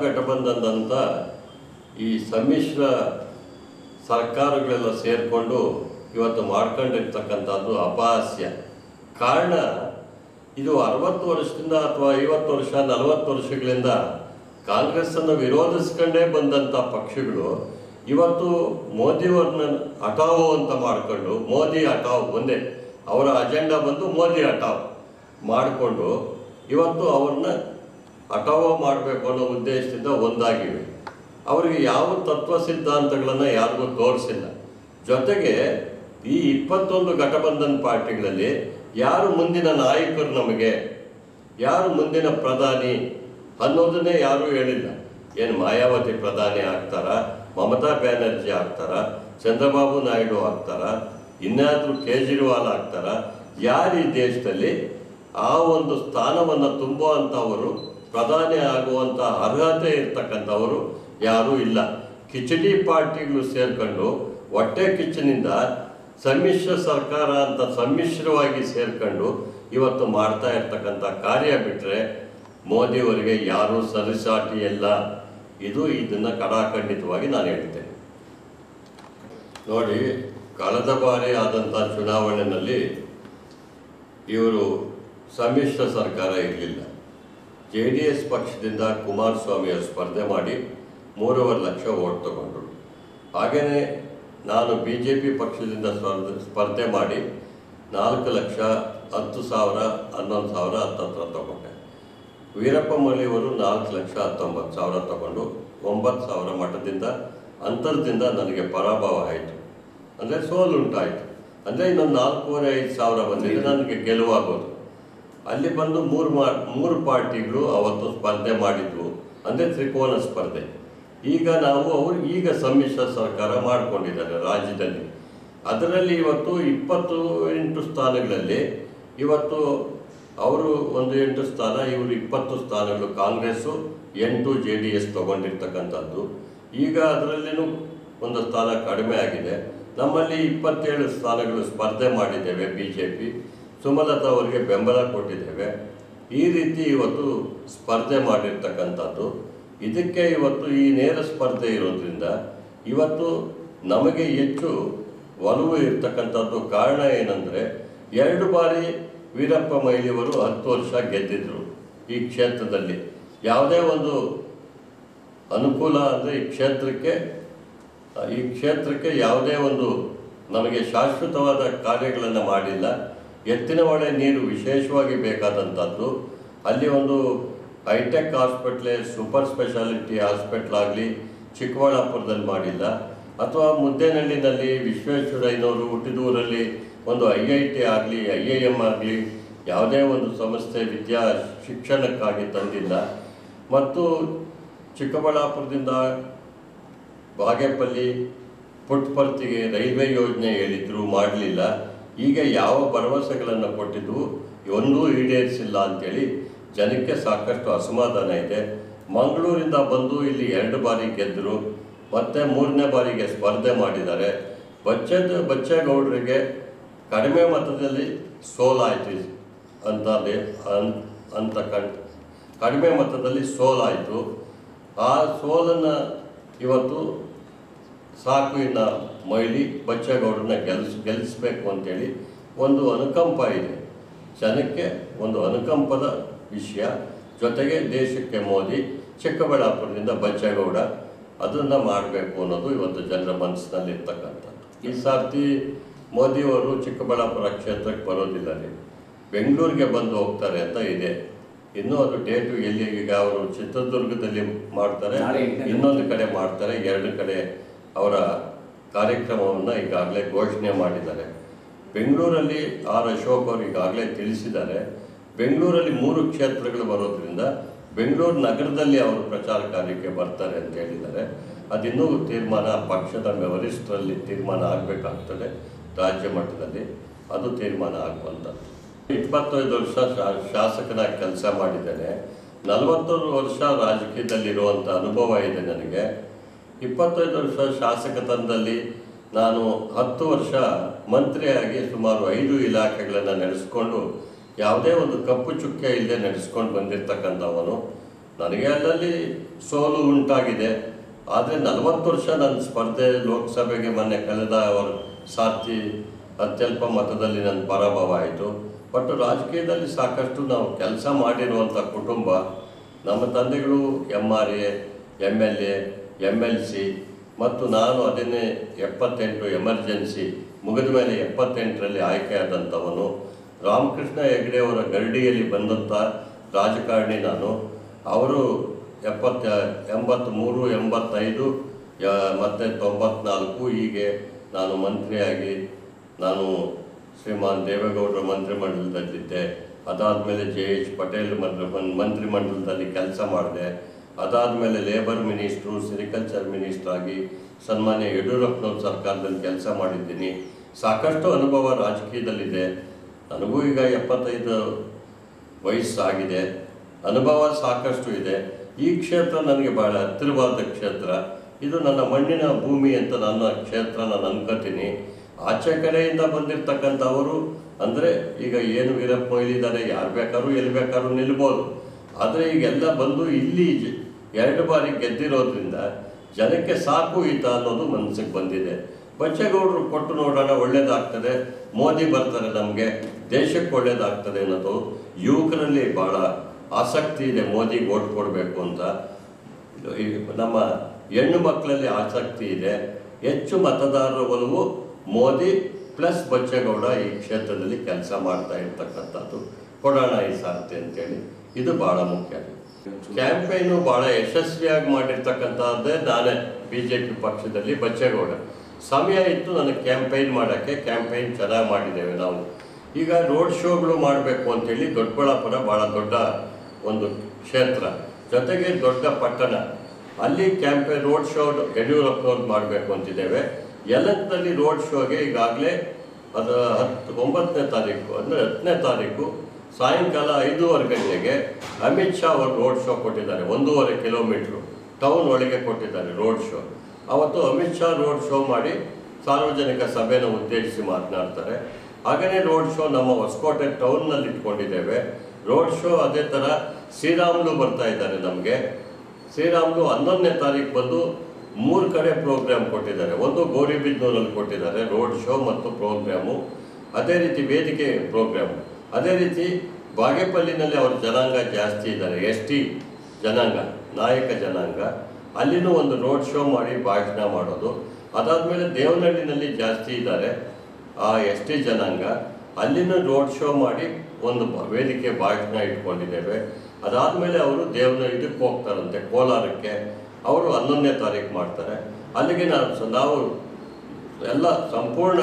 ಮಹಾಗಠಬಂಧನ್ ಈ ಸಮ್ಮಿಶ್ರ ಸರ್ಕಾರಗಳೆಲ್ಲ ಸೇರಿಕೊಂಡು ಇವತ್ತು ಮಾಡ್ಕೊಂಡಿರ್ತಕ್ಕಂಥದ್ದು ಅಪಹಾಸ್ಯ ಕಾರಣ ಇದು ಅರವತ್ತು ವರ್ಷದಿಂದ ಅಥವಾ ಐವತ್ತು ವರ್ಷ ನಲವತ್ತು ವರ್ಷಗಳಿಂದ ಕಾಂಗ್ರೆಸ್ಸನ್ನು ವಿರೋಧಿಸ್ಕೊಂಡೇ ಬಂದಂಥ ಪಕ್ಷಗಳು ಇವತ್ತು ಮೋದಿಯವ್ರನ್ನ ಹಟಾವು ಅಂತ ಮಾಡಿಕೊಂಡು ಮೋದಿ ಹಟಾವು ಒಂದೇ ಅವರ ಅಜೆಂಡಾ ಬಂದು ಮೋದಿ ಹಟಾವು ಮಾಡಿಕೊಂಡು ಇವತ್ತು ಅವ್ರನ್ನ ಹಟಾವು ಮಾಡಬೇಕು ಅನ್ನೋ ಉದ್ದೇಶದಿಂದ ಒಂದಾಗಿವೆ ಅವರಿಗೆ ಯಾವ ತತ್ವ ಸಿದ್ಧಾಂತಗಳನ್ನು ಯಾರಿಗೂ ತೋರಿಸಿಲ್ಲ ಜೊತೆಗೆ ಈ ಇಪ್ಪತ್ತೊಂದು ಘಟಬಂಧನ್ ಪಾರ್ಟಿಗಳಲ್ಲಿ ಯಾರು ಮುಂದಿನ ನಾಯಕರು ನಮಗೆ ಯಾರು ಮುಂದಿನ ಪ್ರಧಾನಿ ಅನ್ನೋದನ್ನೇ ಯಾರೂ ಹೇಳಿಲ್ಲ ಏನು ಮಾಯಾವತಿ ಪ್ರಧಾನಿ ಆಗ್ತಾರ ಮಮತಾ ಬ್ಯಾನರ್ಜಿ ಆಗ್ತಾರ ಚಂದ್ರಬಾಬು ನಾಯ್ಡು ಆಗ್ತಾರ ಇನ್ನಾದ್ರೂ ಕೇಜ್ರಿವಾಲ್ ಆಗ್ತಾರ ಯಾರು ಈ ದೇಶದಲ್ಲಿ ಆ ಒಂದು ಸ್ಥಾನವನ್ನು ತುಂಬುವಂಥವರು ಪ್ರಧಾನಿ ಆಗುವಂಥ ಅರ್ಹತೆ ಇರ್ತಕ್ಕಂಥವರು ಯಾರೂ ಇಲ್ಲ ಕಿಚಡಿ ಪಾರ್ಟಿಗಳು ಸೇರ್ಕೊಂಡು ಹೊಟ್ಟೆ ಕಿಚ್ಚನಿಂದ ಸಮ್ಮಿಶ್ರ ಸರ್ಕಾರ ಅಂತ ಸಮ್ಮಿಶ್ರವಾಗಿ ಸೇರ್ಕೊಂಡು ಇವತ್ತು ಮಾಡ್ತಾ ಇರ್ತಕ್ಕಂಥ ಕಾರ್ಯ ಬಿಟ್ಟರೆ ಮೋದಿಯವರಿಗೆ ಯಾರೂ ಸರಿಸಾಟಿ ಇಲ್ಲ ಇದು ಇದನ್ನು ಕಡಾಖಂಡಿತವಾಗಿ ನಾನು ಹೇಳ್ತೇನೆ ನೋಡಿ ಕಳೆದ ಬಾರಿ ಆದಂಥ ಚುನಾವಣೆಯಲ್ಲಿ ಇವರು ಸಮ್ಮಿಶ್ರ ಸರ್ಕಾರ ಇರಲಿಲ್ಲ ಜೆ ಡಿ ಎಸ್ ಪಕ್ಷದಿಂದ ಕುಮಾರಸ್ವಾಮಿಯವರು ಸ್ಪರ್ಧೆ ಮಾಡಿ ಮೂರುವರೆ ಲಕ್ಷ ಓಟ್ ತಗೊಂಡ್ರು ಹಾಗೆಯೇ ನಾನು ಬಿ ಜೆ ಪಿ ಪಕ್ಷದಿಂದ ಸ್ಪರ್ಧೆ ಸ್ಪರ್ಧೆ ಮಾಡಿ ನಾಲ್ಕು ಲಕ್ಷ ಹತ್ತು ಸಾವಿರ ಹನ್ನೊಂದು ಸಾವಿರ ಹತ್ತತ್ರ ತಗೊಂಡೆ ವೀರಪ್ಪ ಮೊಯ್ಲಿಯವರು ನಾಲ್ಕು ಲಕ್ಷ ಹತ್ತೊಂಬತ್ತು ಸಾವಿರ ತಗೊಂಡು ಒಂಬತ್ತು ಸಾವಿರ ಮಠದಿಂದ ಅಂತರದಿಂದ ನನಗೆ ಪರಾಭವ ಆಯಿತು ಅಂದರೆ ಸೋಲುಂಟಾಯಿತು ಅಂದರೆ ಇನ್ನೊಂದು ನಾಲ್ಕೂವರೆ ಐದು ಸಾವಿರ ಬಂದಿದೆ ನನಗೆ ಗೆಲುವಾಗೋದು ಅಲ್ಲಿ ಬಂದು ಮೂರು ಮಾ ಮೂರು ಪಾರ್ಟಿಗಳು ಅವತ್ತು ಸ್ಪರ್ಧೆ ಮಾಡಿದ್ವು ಅಂದರೆ ತ್ರಿಕೋನ ಸ್ಪರ್ಧೆ ಈಗ ನಾವು ಅವರು ಈಗ ಸಮ್ಮಿಶ್ರ ಸರ್ಕಾರ ಮಾಡಿಕೊಂಡಿದ್ದಾರೆ ರಾಜ್ಯದಲ್ಲಿ ಅದರಲ್ಲಿ ಇವತ್ತು ಇಪ್ಪತ್ತು ಎಂಟು ಸ್ಥಾನಗಳಲ್ಲಿ ಇವತ್ತು ಅವರು ಒಂದು ಎಂಟು ಸ್ಥಾನ ಇವರು ಇಪ್ಪತ್ತು ಸ್ಥಾನಗಳು ಕಾಂಗ್ರೆಸ್ಸು ಎಂಟು ಜೆ ಡಿ ಎಸ್ ತಗೊಂಡಿರ್ತಕ್ಕಂಥದ್ದು ಈಗ ಅದರಲ್ಲಿನೂ ಒಂದು ಸ್ಥಾನ ಕಡಿಮೆ ಆಗಿದೆ ನಮ್ಮಲ್ಲಿ ಇಪ್ಪತ್ತೇಳು ಸ್ಥಾನಗಳು ಸ್ಪರ್ಧೆ ಮಾಡಿದ್ದೇವೆ ಬಿ ಜೆ ಪಿ ಸುಮಲತಾ ಅವರಿಗೆ ಬೆಂಬಲ ಕೊಟ್ಟಿದ್ದೇವೆ ಈ ರೀತಿ ಇವತ್ತು ಸ್ಪರ್ಧೆ ಮಾಡಿರ್ತಕ್ಕಂಥದ್ದು ಇದಕ್ಕೆ ಇವತ್ತು ಈ ನೇರ ಸ್ಪರ್ಧೆ ಇರೋದ್ರಿಂದ ಇವತ್ತು ನಮಗೆ ಹೆಚ್ಚು ಒಲವು ಇರ್ತಕ್ಕಂಥದ್ದು ಕಾರಣ ಏನಂದರೆ ಎರಡು ಬಾರಿ ವೀರಪ್ಪ ಮೊಯ್ಲಿಯವರು ಹತ್ತು ವರ್ಷ ಗೆದ್ದಿದ್ರು ಈ ಕ್ಷೇತ್ರದಲ್ಲಿ ಯಾವುದೇ ಒಂದು ಅನುಕೂಲ ಅಂದರೆ ಈ ಕ್ಷೇತ್ರಕ್ಕೆ ಈ ಕ್ಷೇತ್ರಕ್ಕೆ ಯಾವುದೇ ಒಂದು ನಮಗೆ ಶಾಶ್ವತವಾದ ಕಾರ್ಯಗಳನ್ನು ಮಾಡಿಲ್ಲ ಎತ್ತಿನ ಹೊಳೆ ನೀರು ವಿಶೇಷವಾಗಿ ಬೇಕಾದಂಥದ್ದು ಅಲ್ಲಿ ಒಂದು ಹೈಟೆಕ್ ಹಾಸ್ಪಿಟ್ಲೆ ಸೂಪರ್ ಸ್ಪೆಷಾಲಿಟಿ ಹಾಸ್ಪಿಟ್ಲ್ ಆಗಲಿ ಚಿಕ್ಕಬಳ್ಳಾಪುರದಲ್ಲಿ ಮಾಡಿಲ್ಲ ಅಥವಾ ಮುದ್ದೇನಹಳ್ಳಿನಲ್ಲಿ ವಿಶ್ವೇಶ್ವರಯ್ಯನವರು ಹುಟ್ಟಿದೂರಲ್ಲಿ ಒಂದು ಐ ಐ ಟಿ ಆಗಲಿ ಐ ಐ ಎಮ್ ಆಗಲಿ ಯಾವುದೇ ಒಂದು ಸಂಸ್ಥೆ ವಿದ್ಯಾ ಶಿಕ್ಷಣಕ್ಕಾಗಿ ತಂದಿಲ್ಲ ಮತ್ತು ಚಿಕ್ಕಬಳ್ಳಾಪುರದಿಂದ ಬಾಗೇಪಲ್ಲಿ ಪುಟ್ಪರ್ತಿಗೆ ರೈಲ್ವೆ ಯೋಜನೆ ಹೇಳಿದ್ರು ಮಾಡಲಿಲ್ಲ ಈಗ ಯಾವ ಭರವಸೆಗಳನ್ನು ಕೊಟ್ಟಿದ್ದು ಒಂದೂ ಈಡೇರಿಸಿಲ್ಲ ಅಂತೇಳಿ ಜನಕ್ಕೆ ಸಾಕಷ್ಟು ಅಸಮಾಧಾನ ಇದೆ ಮಂಗಳೂರಿಂದ ಬಂದು ಇಲ್ಲಿ ಎರಡು ಬಾರಿ ಗೆದ್ದರು ಮತ್ತೆ ಮೂರನೇ ಬಾರಿಗೆ ಸ್ಪರ್ಧೆ ಮಾಡಿದ್ದಾರೆ ಬಚ್ಚದ ಬಚ್ಚೇಗೌಡರಿಗೆ ಕಡಿಮೆ ಮತದಲ್ಲಿ ಸೋಲಾಯಿತು ಅಂತಲೇ ಅನ್ ಅಂತ ಕಣ್ ಕಡಿಮೆ ಮತದಲ್ಲಿ ಸೋಲಾಯಿತು ಆ ಸೋಲನ್ನು ಇವತ್ತು ಸಾಕು ಇನ್ನು ಮೈಲಿ ಬಚ್ಚೇಗೌಡರನ್ನ ಗೆಲ್ಸ್ ಗೆಲ್ಲಿಸ್ಬೇಕು ಅಂತೇಳಿ ಒಂದು ಅನುಕಂಪ ಇದೆ ಜನಕ್ಕೆ ಒಂದು ಅನುಕಂಪದ ವಿಷಯ ಜೊತೆಗೆ ದೇಶಕ್ಕೆ ಮೋದಿ ಚಿಕ್ಕಬಳ್ಳಾಪುರದಿಂದ ಬಚ್ಚೇಗೌಡ ಅದನ್ನು ಮಾಡಬೇಕು ಅನ್ನೋದು ಇವತ್ತು ಜನರ ಮನಸ್ಸಿನಲ್ಲಿ ಇರ್ತಕ್ಕಂಥದ್ದು ಈ ಸರ್ತಿ ಮೋದಿಯವರು ಚಿಕ್ಕಬಳ್ಳಾಪುರ ಕ್ಷೇತ್ರಕ್ಕೆ ಬರೋದಿಲ್ಲ ರೀ ಬೆಂಗಳೂರಿಗೆ ಬಂದು ಹೋಗ್ತಾರೆ ಅಂತ ಇದೆ ಇನ್ನೂ ಅದು ಡೇಟು ಎಲ್ಲಿ ಈಗ ಅವರು ಚಿತ್ರದುರ್ಗದಲ್ಲಿ ಮಾಡ್ತಾರೆ ನಾಳೆ ಎಂಟನೇ ಇನ್ನೊಂದು ಕಡೆ ಮಾಡ್ತಾರೆ ಎರಡು ಕಡೆ ಅವರ ಕಾರ್ಯಕ್ರಮವನ್ನು ಈಗಾಗಲೇ ಘೋಷಣೆ ಮಾಡಿದ್ದಾರೆ ಬೆಂಗಳೂರಲ್ಲಿ ಆರ್ ಅಶೋಕ್ ಅವರು ಈಗಾಗಲೇ ತಿಳಿಸಿದ್ದಾರೆ ಬೆಂಗಳೂರಲ್ಲಿ ಮೂರು ಕ್ಷೇತ್ರಗಳು ಬರೋದ್ರಿಂದ ಬೆಂಗಳೂರು ನಗರದಲ್ಲಿ ಅವರು ಪ್ರಚಾರ ಕಾರ್ಯಕ್ಕೆ ಬರ್ತಾರೆ ಅಂತ ಹೇಳಿದ್ದಾರೆ ಅದಿನ್ನೂ ತೀರ್ಮಾನ ಪಕ್ಷದ ವರಿಷ್ಠರಲ್ಲಿ ತೀರ್ಮಾನ ಆಗಬೇಕಾಗ್ತದೆ ರಾಜ್ಯ ಮಟ್ಟದಲ್ಲಿ ಅದು ತೀರ್ಮಾನ ಆಗುವಂಥದ್ದು ಇಪ್ಪತ್ತೈದು ವರ್ಷ ಶಾ- ಶಾಸಕನಾಗಿ ಕೆಲಸ ಮಾಡಿದ್ದೇನೆ ನಲವತ್ತೊಂದು ವರ್ಷ ರಾಜಕೀಯದಲ್ಲಿರುವಂಥ ಅನುಭವ ಇದೆ ನನಗೆ ಇಪ್ಪತ್ತೈದು ವರ್ಷ ಶಾಸಕತನದಲ್ಲಿ ನಾನು ಹತ್ತು ವರ್ಷ ಮಂತ್ರಿಯಾಗಿ ಸುಮಾರು ಐದು ಇಲಾಖೆಗಳನ್ನು ನಡೆಸ್ಕೊಂಡು ಯಾವುದೇ ಒಂದು ಕಪ್ಪು ಚುಕ್ಕೆ ಇಲ್ಲದೆ ನಡೆಸ್ಕೊಂಡು ಬಂದಿರತಕ್ಕಂಥವನು ನನಗೆ ಅಲ್ಲಲ್ಲಿ ಸೋಲು ಉಂಟಾಗಿದೆ ಆದರೆ ನಲವತ್ತು ವರ್ಷ ನನ್ನ ಸ್ಪರ್ಧೆ ಲೋಕಸಭೆಗೆ ಮೊನ್ನೆ ಕಳೆದ ಅವರ ಸಾರ್ಥಿ ಅತ್ಯಲ್ಪ ಮತದಲ್ಲಿ ನನ್ನ ಪರಾಭವ ಆಯಿತು ಬಟ್ ರಾಜಕೀಯದಲ್ಲಿ ಸಾಕಷ್ಟು ನಾವು ಕೆಲಸ ಮಾಡಿರುವಂಥ ಕುಟುಂಬ ನಮ್ಮ ತಂದೆಗಳು M R A M L A M L C ಮತ್ತು ನಾನು ಅದನ್ನೇ ಎಪ್ಪತ್ತೆಂಟು ಎಮರ್ಜೆನ್ಸಿ ಮುಗಿದ ಮೇಲೆ ಎಪ್ಪತ್ತೆಂಟರಲ್ಲಿ ಆಯ್ಕೆಯಾದಂಥವನು ರಾಮಕೃಷ್ಣ ಹೆಗಡೆ ಅವರ ಗರಡಿಯಲ್ಲಿ ಬಂದಂಥ ರಾಜಕಾರಣಿ ನಾನು ಅವರು ಎಪ್ಪತ್ತ ಎಂಬತ್ತ್ಮೂರು ಎಂಬತ್ತೈದು ಯ- ಮತ್ತು ತೊಂಬತ್ನಾಲ್ಕು ಹೀಗೆ ನಾನು ಮಂತ್ರಿಯಾಗಿ ನಾನು ಶ್ರೀಮಾನ್ ದೇವೇಗೌಡರ ಮಂತ್ರಿಮಂಡಲದಲ್ಲಿದ್ದೆ ಅದಾದಮೇಲೆ ಜೆ ಎಚ್ ಪಟೇಲ್ ಮಂತ್ರಿ ಮಂತ್ರಿಮಂಡಲದಲ್ಲಿ ಕೆಲಸ ಮಾಡಿದೆ ಅದಾದಮೇಲೆ ಲೇಬರ್ ಮಿನಿಸ್ಟ್ರು ಸಿರಿಕಲ್ಚರ್ ಮಿನಿಸ್ಟ್ರ್ ಆಗಿ ಸನ್ಮಾನ್ಯ ಯಡಿಯೂರಪ್ಪನವ್ರ ಸರ್ಕಾರದಲ್ಲಿ ಕೆಲಸ ಮಾಡಿದ್ದೀನಿ ಸಾಕಷ್ಟು ಅನುಭವ ರಾಜಕೀಯದಲ್ಲಿದೆ ನನಗೂ ಈಗ ಎಪ್ಪತ್ತೈದು ವಯಸ್ಸಾಗಿದೆ ಅನುಭವ ಸಾಕಷ್ಟು ಇದೆ ಈ ಕ್ಷೇತ್ರ ನನಗೆ ಬಹಳ ಹತ್ತಿರವಾದ ಕ್ಷೇತ್ರ ಇದು ನನ್ನ ಮಣ್ಣಿನ ಭೂಮಿ ಅಂತ ನನ್ನ ಕ್ಷೇತ್ರ ನಾನು ಅನ್ಕೋತೀನಿ ಆಚೆ ಕಡೆಯಿಂದ ಬಂದಿರತಕ್ಕಂಥವರು ಅಂದರೆ ಈಗ ಏನು ವೀರಪ್ಪ ಮೊಯ್ಲಿದ್ದಾರೆ ಯಾರು ಬೇಕಾದ್ರೂ ಎಲ್ಲಿ ಬೇಕಾದ್ರೂ ನಿಲ್ಬೋದು ಆದರೆ ಈಗೆಲ್ಲ ಬಂದು ಇಲ್ಲಿ ಜ- ಎರಡು ಬಾರಿ ಗೆದ್ದಿರೋದ್ರಿಂದ ಜನಕ್ಕೆ ಸಾಕು ಈತ ಅನ್ನೋದು ಮನಸ್ಸಿಗೆ ಬಂದಿದೆ ಬಚ್ಚೇಗೌಡರು ಕೊಟ್ಟು ನೋಡೋಣ ಒಳ್ಳೇದಾಗ್ತದೆ ಮೋದಿ ಬರ್ತಾರೆ ನಮಗೆ ದೇಶಕ್ಕೆ ಒಳ್ಳೇದಾಗ್ತದೆ ಅನ್ನೋದು ಯುವಕರಲ್ಲಿ ಬಹಳ ಆಸಕ್ತಿ ಇದೆ ಮೋದಿಗೆ ಓಟ್ ಕೊಡಬೇಕು ಅಂತ ಈ ನಮ್ಮ ಹೆಣ್ಣು ಮಕ್ಕಳಲ್ಲಿ ಆಸಕ್ತಿ ಇದೆ ಹೆಚ್ಚು ಮತದಾರರ ಒಲವು ಮೋದಿ ಪ್ಲಸ್ ಬಚ್ಚೇಗೌಡ ಈ ಕ್ಷೇತ್ರದಲ್ಲಿ ಕೆಲಸ ಮಾಡ್ತಾ ಇರ್ತಕ್ಕಂಥದ್ದು ಕೊಡೋಣ ಈ ಸಾಧ್ಯ ಅಂತೇಳಿ ಇದು ಬಹಳ ಮುಖ್ಯ ಕ್ಯಾಂಪೇನು ಬಹಳ ಯಶಸ್ವಿಯಾಗಿ ಮಾಡಿರ್ತಕ್ಕಂಥದ್ದೇ ನಾನೇ ಬಿ ಜೆ ಪಿ ಪಕ್ಷದಲ್ಲಿ ಬಚ್ಚೇಗೌಡ ಸಮಯ ಇತ್ತು ನನಗೆ ಕ್ಯಾಂಪೈನ್ ಮಾಡೋಕ್ಕೆ ಕ್ಯಾಂಪೈನ್ ಚೆನ್ನಾಗಿ ಮಾಡಿದ್ದೇವೆ ನಾವು ಈಗ ರೋಡ್ ಶೋಗಳು ಮಾಡಬೇಕು ಅಂತೇಳಿ ದೊಡ್ಡಬಳ್ಳಾಪುರ ಭಾಳ ದೊಡ್ಡ ಒಂದು ಕ್ಷೇತ್ರ ಜೊತೆಗೆ ದೊಡ್ಡ ಪಟ್ಟಣ ಅಲ್ಲಿ ಕ್ಯಾಂಪೇನ್ ರೋಡ್ ಶೋ ಯಡಿಯೂರಪ್ಪನವ್ರು ಮಾಡಬೇಕು ಅಂತಿದ್ದೇವೆ ಯಲಂಕದಲ್ಲಿ ರೋಡ್ ಶೋಗೆ ಈಗಾಗಲೇ ಅದು ಹತ್ತು ಒಂಬತ್ತನೇ ತಾರೀಕು ಅಂದರೆ ಹತ್ತನೇ ತಾರೀಕು ಸಾಯಂಕಾಲ ಐದೂವರೆ ಗಂಟೆಗೆ ಅಮಿತ್ ಶಾ ಅವರು ರೋಡ್ ಶೋ ಕೊಟ್ಟಿದ್ದಾರೆ ಒಂದೂವರೆ ಕಿಲೋಮೀಟ್ರು ಟೌನ್ ಒಳಗೆ ಕೊಟ್ಟಿದ್ದಾರೆ ರೋಡ್ ಶೋ ಅವತ್ತು ಅಮಿತ್ ಶಾ ರೋಡ್ ಶೋ ಮಾಡಿ ಸಾರ್ವಜನಿಕ ಸಭೆನ ಉದ್ದೇಶಿಸಿ ಮಾತನಾಡ್ತಾರೆ ಹಾಗೆಯೇ ರೋಡ್ ಶೋ ನಮ್ಮ ಹೊಸಕೋಟೆ ಟೌನ್ನಲ್ಲಿ ಇಟ್ಕೊಂಡಿದ್ದೇವೆ ರೋಡ್ ಶೋ ಅದೇ ಥರ ಶ್ರೀರಾಮ್ಲು ಬರ್ತಾ ಇದ್ದಾರೆ ನಮಗೆ ಶ್ರೀರಾಮ್ಲು ಹನ್ನೊಂದನೇ ತಾರೀಕು ಬಂದು ಮೂರು ಕಡೆ ಪ್ರೋಗ್ರಾಮ್ ಕೊಟ್ಟಿದ್ದಾರೆ ಒಂದು ಗೌರಿಬಿದನೂರಲ್ಲಿ ಕೊಟ್ಟಿದ್ದಾರೆ ರೋಡ್ ಶೋ ಮತ್ತು ಪ್ರೋಗ್ರಾಮು ಅದೇ ರೀತಿ ವೇದಿಕೆ ಪ್ರೋಗ್ರಾಮ್ ಅದೇ ರೀತಿ ಬಾಗೇಪಲ್ಲಿನಲ್ಲಿ ಅವ್ರ ಜನಾಂಗ ಜಾಸ್ತಿ ಇದ್ದಾರೆ ಎಸ್ ಟಿ ಜನಾಂಗ ನಾಯಕ ಜನಾಂಗ ಅಲ್ಲಿನೂ ಒಂದು ರೋಡ್ ಶೋ ಮಾಡಿ ಭಾಷಣ ಮಾಡೋದು ಅದಾದಮೇಲೆ ದೇವನಹಳ್ಳಿನಲ್ಲಿ ಜಾಸ್ತಿ ಇದ್ದಾರೆ ಆ ಎಸ್ ಟಿ ಜನಾಂಗ ಅಲ್ಲಿನೂ ರೋಡ್ ಶೋ ಮಾಡಿ ಒಂದು ಬ- ವೇದಿಕೆ ಭಾಷಣ ಇಟ್ಕೊಂಡಿದ್ದೇವೆ ಅದಾದಮೇಲೆ ಅವರು ದೇವನ ಇದಕ್ಕೆ ಹೋಗ್ತಾರಂತೆ ಕೋಲಾರಕ್ಕೆ ಅವರು ಹನ್ನೊಂದನೇ ತಾರೀಕು ಮಾಡ್ತಾರೆ ಅಲ್ಲಿಗೆ ನಾವು ಸ- ನಾವು ಎಲ್ಲ ಸಂಪೂರ್ಣ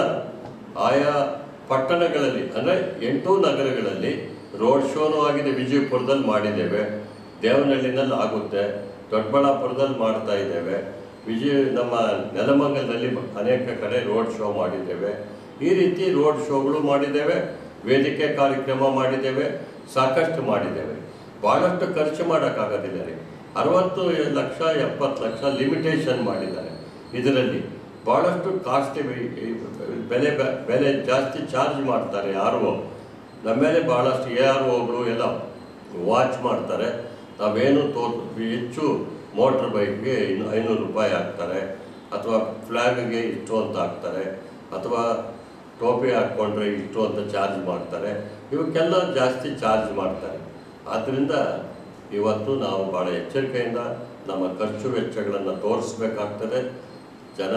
ಆಯಾ ಪಟ್ಟಣಗಳಲ್ಲಿ ಅಂದರೆ ಎಂಟು ನಗರಗಳಲ್ಲಿ ರೋಡ್ ಶೋನೂ ಆಗಿದೆ ವಿಜಯಪುರದಲ್ಲಿ ಮಾಡಿದ್ದೇವೆ ದೇವನಹಳ್ಳಿನಲ್ಲಿ ಆಗುತ್ತೆ ದೊಡ್ಡಬಳ್ಳಾಪುರದಲ್ಲಿ ಮಾಡ್ತಾ ಇದ್ದೇವೆ ವಿಜಯ ನಮ್ಮ ನೆಲಮಂಗಲದಲ್ಲಿ ಅನೇಕ ಕಡೆ ರೋಡ್ ಶೋ ಮಾಡಿದ್ದೇವೆ ಈ ರೀತಿ ರೋಡ್ ಶೋಗಳು ಮಾಡಿದ್ದೇವೆ ವೇದಿಕೆ ಕಾರ್ಯಕ್ರಮ ಮಾಡಿದ್ದೇವೆ ಸಾಕಷ್ಟು ಮಾಡಿದ್ದೇವೆ ಭಾಳಷ್ಟು ಖರ್ಚು ಮಾಡೋಕ್ಕಾಗೋದಿಲ್ಲ ರೀ ಅರವತ್ತು ಲಕ್ಷ ಎಪ್ಪತ್ತು ಲಕ್ಷ ಲಿಮಿಟೇಷನ್ ಮಾಡಿದ್ದಾರೆ ಇದರಲ್ಲಿ ಭಾಳಷ್ಟು ಕಾಸ್ಟ್ಲಿ ಬೆಲೆ ಬೆ- ಬೆಲೆ ಜಾಸ್ತಿ ಚಾರ್ಜ್ ಮಾಡ್ತಾರೆ ಆರ್ ಒ ನಮ್ಮ ಮೇಲೆ ಭಾಳಷ್ಟು ಎ ಆರ್ ಒಗಳು ಎಲ್ಲ ವಾಚ್ ಮಾಡ್ತಾರೆ ನಾವೇನು ತೋ ಹೆಚ್ಚು ಮೋಟ್ರ್ ಬೈಕ್ಗೆ ಇನ್ನು ಐನೂರು ರೂಪಾಯಿ ಹಾಕ್ತಾರೆ ಅಥವಾ ಫ್ಲ್ಯಾಗ್ಗೆ ಇಷ್ಟು ಅಂತ ಹಾಕ್ತಾರೆ ಅಥವಾ ಟೋಪಿ ಹಾಕ್ಕೊಂಡ್ರೆ ಇಷ್ಟು ಅಂತ ಚಾರ್ಜ್ ಮಾಡ್ತಾರೆ ಇವಕ್ಕೆಲ್ಲ ಜಾಸ್ತಿ ಚಾರ್ಜ್ ಮಾಡ್ತಾರೆ ಆದ್ದರಿಂದ ಇವತ್ತು ನಾವು ಭಾಳ ಎಚ್ಚರಿಕೆಯಿಂದ ನಮ್ಮ ಖರ್ಚು ವೆಚ್ಚಗಳನ್ನು ತೋರಿಸ್ಬೇಕಾಗ್ತದೆ ಜನ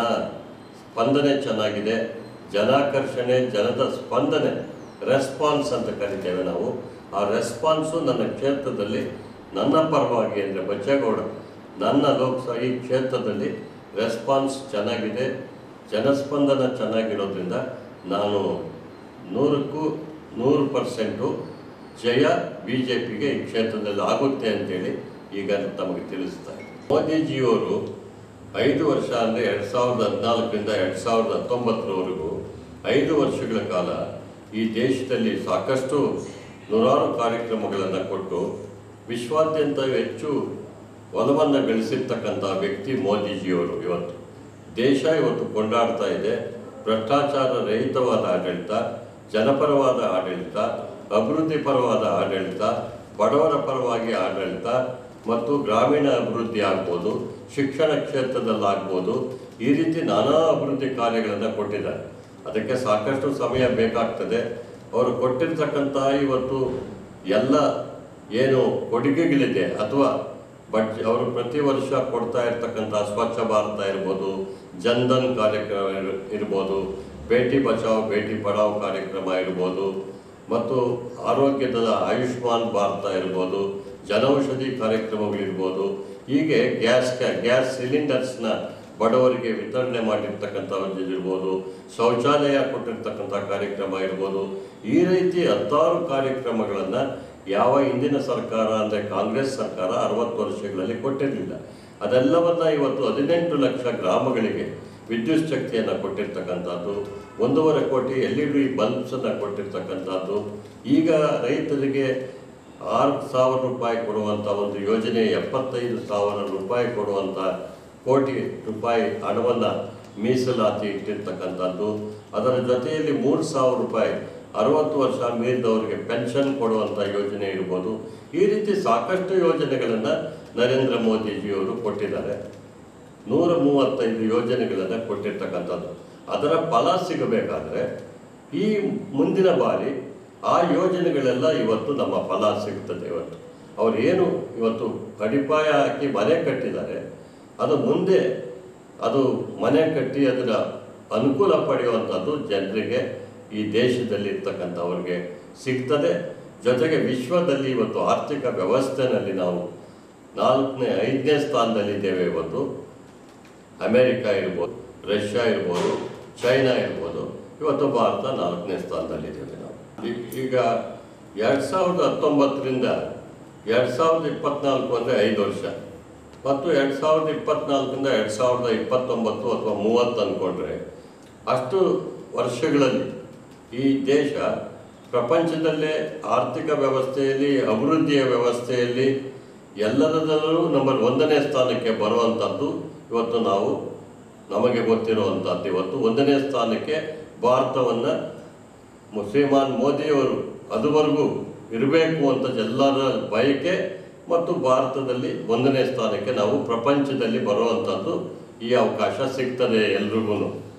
ಸ್ಪಂದನೆ ಚೆನ್ನಾಗಿದೆ ಜನಾಕರ್ಷಣೆ ಜನದ ಸ್ಪಂದನೆ ರೆಸ್ಪಾನ್ಸ್ ಅಂತ ಕರಿತೇವೆ ನಾವು ಆ ರೆಸ್ಪಾನ್ಸು ನನ್ನ ಕ್ಷೇತ್ರದಲ್ಲಿ ನನ್ನ ಪರವಾಗಿ ಅಂದರೆ ಬಚ್ಚೇಗೌಡ ನನ್ನ ಲೋಕಸಭಾ ಈ ಕ್ಷೇತ್ರದಲ್ಲಿ ರೆಸ್ಪಾನ್ಸ್ ಚೆನ್ನಾಗಿದೆ ಜನಸ್ಪಂದನ ಚೆನ್ನಾಗಿರೋದ್ರಿಂದ ನಾನು ನೂರಕ್ಕೂ ನೂರು ಪರ್ಸೆಂಟು ಜಯ ಬಿ ಜೆ ಪಿಗೆ ಈ ಕ್ಷೇತ್ರದಲ್ಲಿ ಆಗುತ್ತೆ ಅಂತೇಳಿ ಈಗ ತಮಗೆ ತಿಳಿಸ್ತಾರೆ ಮೋದಿಜಿಯವರು ಐದು ವರ್ಷ ಅಂದರೆ ಎರಡು ಸಾವಿರದ ಹದಿನಾಲ್ಕರಿಂದ ಎರಡು ಸಾವಿರದ ಹತ್ತೊಂಬತ್ತರವರೆಗೂ ಐದು ವರ್ಷಗಳ ಕಾಲ ಈ ದೇಶದಲ್ಲಿ ಸಾಕಷ್ಟು ನೂರಾರು ಕಾರ್ಯಕ್ರಮಗಳನ್ನು ಕೊಟ್ಟು ವಿಶ್ವಾದ್ಯಂತ ಹೆಚ್ಚು ಒಲವನ್ನು ಗಳಿಸಿರ್ತಕ್ಕಂಥ ವ್ಯಕ್ತಿ ಮೋದಿಜಿಯವರು ಇವತ್ತು ದೇಶ ಇವತ್ತು ಕೊಂಡಾಡ್ತಾ ಇದೆ ಭ್ರಷ್ಟಾಚಾರ ರಹಿತವಾದ ಆಡಳಿತ ಜನಪರವಾದ ಆಡಳಿತ ಅಭಿವೃದ್ಧಿ ಪರವಾದ ಆಡಳಿತ ಬಡವರ ಪರವಾಗಿ ಆಡಳಿತ ಮತ್ತು ಗ್ರಾಮೀಣ ಅಭಿವೃದ್ಧಿ ಆಗ್ಬೋದು ಶಿಕ್ಷಣ ಕ್ಷೇತ್ರದಲ್ಲಾಗ್ಬೋದು ಈ ರೀತಿ ನಾನಾ ಅಭಿವೃದ್ಧಿ ಕಾರ್ಯಗಳನ್ನು ಕೊಟ್ಟಿದ್ದಾರೆ ಅದಕ್ಕೆ ಸಾಕಷ್ಟು ಸಮಯ ಬೇಕಾಗ್ತದೆ ಅವರು ಕೊಟ್ಟಿರ್ತಕ್ಕಂಥ ಇವತ್ತು ಎಲ್ಲ ಏನು ಕೊಡುಗೆಗಳಿದೆ ಅಥವಾ ಬಟ್ ಅವರು ಪ್ರತಿ ವರ್ಷ ಕೊಡ್ತಾ ಇರ್ತಕ್ಕಂಥ ಸ್ವಚ್ಛ ಭಾರತ ಇರ್ಬೋದು ಜನ್ಧನ್ ಕಾರ್ಯಕ್ರಮ ಇರ್- ಇರ್ಬೋದು ಬೇಟಿ ಬಚಾವ್ ಬೇಟಿ ಪಢಾವ್ ಕಾರ್ಯಕ್ರಮ ಇರ್ಬೋದು ಮತ್ತು ಆರೋಗ್ಯದ ಆಯುಷ್ಮಾನ್ ಭಾರತ ಇರ್ಬೋದು ಜನೌಷಧಿ ಕಾರ್ಯಕ್ರಮಗಳಿರ್ಬೋದು ಹೀಗೆ ಗ್ಯಾಸ್ ಗ್ಯಾಸ್ ಸಿಲಿಂಡರ್ಸ್ನ ಬಡವರಿಗೆ ವಿತರಣೆ ಮಾಡಿರ್ತಕ್ಕಂಥದ್ದು ಇರ್ಬೋದು ಶೌಚಾಲಯ ಕೊಟ್ಟಿರ್ತಕ್ಕಂಥ ಕಾರ್ಯಕ್ರಮ ಇರ್ಬೋದು ಈ ರೀತಿ ಹತ್ತಾರು ಕಾರ್ಯಕ್ರಮಗಳನ್ನು ಯಾವ ಹಿಂದಿನ ಸರ್ಕಾರ ಅಂದರೆ ಕಾಂಗ್ರೆಸ್ ಸರ್ಕಾರ ಅರವತ್ತು ವರ್ಷಗಳಲ್ಲಿ ಕೊಟ್ಟಿರಲಿಲ್ಲ ಅದೆಲ್ಲವನ್ನ ಇವತ್ತು ಹದಿನೆಂಟು ಲಕ್ಷ ಗ್ರಾಮಗಳಿಗೆ ವಿದ್ಯುತ್ ಶಕ್ತಿಯನ್ನು ಕೊಟ್ಟಿರ್ತಕ್ಕಂಥದ್ದು ಒಂದೂವರೆ ಕೋಟಿ ಎಲ್ ಇ ಡಿ ಬಲ್ಬ್ಸನ್ನು ಕೊಟ್ಟಿರ್ತಕ್ಕಂಥದ್ದು ಈಗ ರೈತರಿಗೆ ಆರು ಸಾವಿರ ರೂಪಾಯಿ ಕೊಡುವಂಥ ಒಂದು ಯೋಜನೆ ಎಪ್ಪತ್ತೈದು ಸಾವಿರ ರೂಪಾಯಿ ಕೊಡುವಂಥ ಕೋಟಿ ರೂಪಾಯಿ ಹಣವನ್ನು ಮೀಸಲಾತಿ ಇಟ್ಟಿರ್ತಕ್ಕಂಥದ್ದು ಅದರ ಜೊತೆಯಲ್ಲಿ ಮೂರು ಸಾವಿರ ರೂಪಾಯಿ ಅರವತ್ತು ವರ್ಷ ಮೀರಿದವರಿಗೆ ಪೆನ್ಷನ್ ಕೊಡುವಂಥ ಯೋಜನೆ ಇರ್ಬೋದು ಈ ರೀತಿ ಸಾಕಷ್ಟು ಯೋಜನೆಗಳನ್ನು ನರೇಂದ್ರ ಮೋದಿಜಿಯವರು ಕೊಟ್ಟಿದ್ದಾರೆ ನೂರ ಮೂವತ್ತೈದು ಯೋಜನೆಗಳನ್ನು ಕೊಟ್ಟಿರ್ತಕ್ಕಂಥದ್ದು ಅದರ ಫಲ ಸಿಗಬೇಕಾದ್ರೆ ಈ ಮುಂದಿನ ಬಾರಿ ಆ ಯೋಜನೆಗಳೆಲ್ಲ ಇವತ್ತು ನಮ್ಮ ಫಲ ಸಿಗ್ತದೆ ಇವತ್ತು ಅವ್ರು ಏನು ಇವತ್ತು ಅಡಿಪಾಯ ಹಾಕಿ ಮನೆ ಕಟ್ಟಿದ್ದಾರೆ ಅದು ಮುಂದೆ ಅದು ಮನೆ ಕಟ್ಟಿ ಅದರ ಅನುಕೂಲ ಪಡೆಯುವಂಥದ್ದು ಜನರಿಗೆ ಈ ದೇಶದಲ್ಲಿ ಇರ್ತಕ್ಕಂಥವ್ರಿಗೆ ಸಿಗ್ತದೆ ಜೊತೆಗೆ ವಿಶ್ವದಲ್ಲಿ ಇವತ್ತು ಆರ್ಥಿಕ ವ್ಯವಸ್ಥೆನಲ್ಲಿ ನಾವು ನಾಲ್ಕನೇ ಐದನೇ ಸ್ಥಾನದಲ್ಲಿದ್ದೇವೆ ಇವತ್ತು ಅಮೇರಿಕ ಇರ್ಬೋದು ರಷ್ಯಾ ಇರ್ಬೋದು ಚೈನಾ ಇರ್ಬೋದು ಇವತ್ತು ಭಾರತ ನಾಲ್ಕನೇ ಸ್ಥಾನದಲ್ಲಿದ್ದೇವೆ ನಾವು ಈ- ಈಗ ಎರಡು ಸಾವಿರದ ಹತ್ತೊಂಬತ್ತರಿಂದ ಎರಡು ಸಾವಿರದ ಇಪ್ಪತ್ನಾಲ್ಕು ಅಂದರೆ ಐದು ವರ್ಷ ಮತ್ತು ಎರಡು ಸಾವಿರದ ಇಪ್ಪತ್ನಾಲ್ಕರಿಂದ ಎರಡು ಸಾವಿರದ ಇಪ್ಪತ್ತೊಂಬತ್ತು ಅಥವಾ ಮೂವತ್ತು ಅಂದ್ಕೊಂಡ್ರೆ ಅಷ್ಟು ವರ್ಷಗಳಲ್ಲಿ ಈ ದೇಶ ಪ್ರಪಂಚದಲ್ಲೇ ಆರ್ಥಿಕ ವ್ಯವಸ್ಥೆಯಲ್ಲಿ ಅಭಿವೃದ್ಧಿಯ ವ್ಯವಸ್ಥೆಯಲ್ಲಿ ಎಲ್ಲದರಲ್ಲೂ ನಂಬರ್ ಒಂದನೇ ಸ್ಥಾನಕ್ಕೆ ಬರುವಂಥದ್ದು ಇವತ್ತು ನಾವು ನಮಗೆ ಗೊತ್ತಿರುವಂಥದ್ದು ಇವತ್ತು ಒಂದನೇ ಸ್ಥಾನಕ್ಕೆ ಭಾರತವನ್ನು ಶ್ರೀಮಾನ್ ಮೋದಿಯವರು ಅದುವರೆಗೂ ಇರಬೇಕು ಅಂತ ಎಲ್ಲರ ಬಯಕೆ ಮತ್ತು ಭಾರತದಲ್ಲಿ ಒಂದನೇ ಸ್ಥಾನಕ್ಕೆ ನಾವು ಪ್ರಪಂಚದಲ್ಲಿ ಬರುವಂಥದ್ದು ಈ ಅವಕಾಶ ಸಿಗ್ತದೆ ಎಲ್ರಿಗೂ